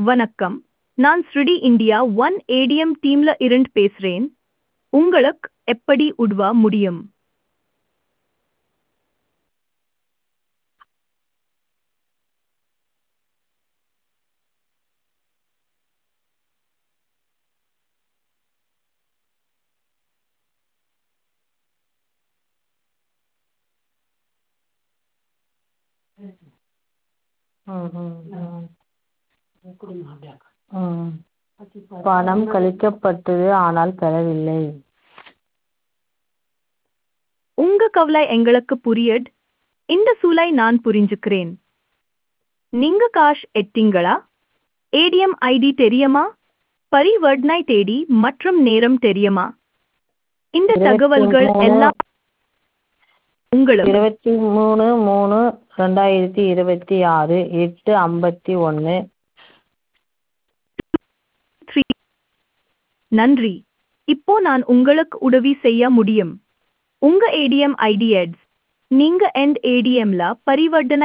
வணக்கம் நான் ஸ்ருடி இந்தியா ஒன் ஏடிஎம் டீம்ல இருந்து பேசுறேன் உங்களுக்கு எப்படி உதவ முடியும் ம் ம் ம் ம் பணம் கழிக்கப்பட்டது ஆனால் பெறவில்லை உங்க கவலை எங்களுக்கு புரியுது இந்த சூழலை நான் புரிஞ்சுக்கிறேன் நீங்க காஷ் எட்டீங்களா ஏடிஎம் ஐடி தெரியுமா பரிவர்த்தனை தேதி மற்றும் நேரம் தெரியுமா இந்த தகவல்கள் எல்லாம் உங்களுக்கு இருபத்தி மூணு மூணு ரெண்டாயிரத்தி இருபத்தி ஆறு எட்டு ஐம்பத்தி ஒன்று த்ரீ நன்றி இப்போ நான் உங்களுக்கு உதவி செய்ய முடியும் உங்க ஏடிஎம் ஐடி எட்ஸ் நீங்க எண்ட் ஏடிஎம்ல பரிவர்த்தனை